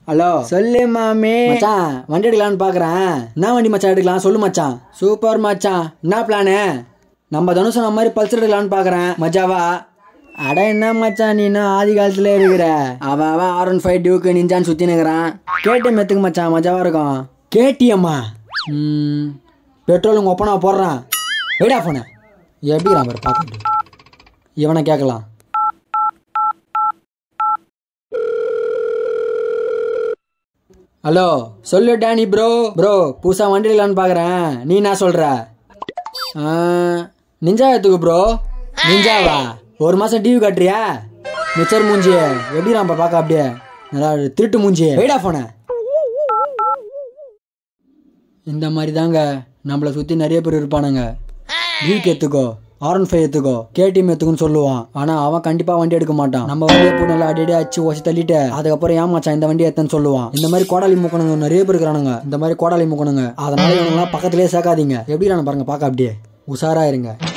hello சொல்லு மாமே மச்சான் வண்டி எடுக்கலான்னு பாக்குறேன் என்ன வண்டி மச்சான் எடுக்கலாம் சொல்லு மச்சான் சூப்பர் மச்சான் என்ன பிளானு நம்ம தனுஷ் சொன்ன மாதிரி பல்சர் எடுக்கலான்னு பாக்குறேன் மச்சாவா அட என்ன மச்சான் நீ இன்னும் ஆதி காலத்துல இருக்கிற அவன் அவன் ஆர் ஒன் ஃபைவ் டியூக்கு நிஞ்சான்னு சுத்தி நிக்கிறான் கேடிஎம் எத்துக்கு மச்சான் மஜாவா இருக்கும் கேடிஎம்மா ம் பெட்ரோல் உங்க ஒப்பனா போடுறான் வெயிடா போன எப்படி பாரு பார்க்கட்டு இவனை கேட்கலாம் ஹலோ சொல்லு டேனி ப்ரோ ப்ரோ புதுசா வண்டி எடுக்கலான்னு பாக்குறேன் நீ என்ன சொல்ற ஆ, நிஞ்சா எடுத்துக்கு ப்ரோ நிஞ்சாவா ஒரு மாசம் டிவி காட்டுறியா மிச்சர் மூஞ்சி எப்படி நம்ம பார்க்க அப்படியே நல்லா திருட்டு மூஞ்சி வெயிடா போன இந்த மாதிரி தாங்க நம்மளை சுற்றி நிறைய பேர் இருப்பானுங்க வீக் எடுத்துக்கோ ஆர்என் ஃபைவ் எடுத்துக்கோ கேடிஎம் எடுத்துக்கோன்னு சொல்லுவான் ஆனா அவன் கண்டிப்பா வண்டி எடுக்க மாட்டான் நம்ம வண்டியை போட்டு நல்லா அடி அடி அடிச்சு ஓசி தள்ளிட்டு அதுக்கப்புறம் ஏமாச்சான் இந்த வண்டி எடுத்தேன்னு சொல்லுவான் இந்த மாதிரி கோடாலி மூக்கணுங்க நிறைய பேர் இருக்கிறானுங்க இந்த மாதிரி கோடாலி மூக்கணுங்க அதனால இவங்கெல்லாம் பக்கத்துலயே சேர்க்காதீங்க எப்படி நான் பாருங்க பார்க்க அப்படியே உஷாரா இருங்க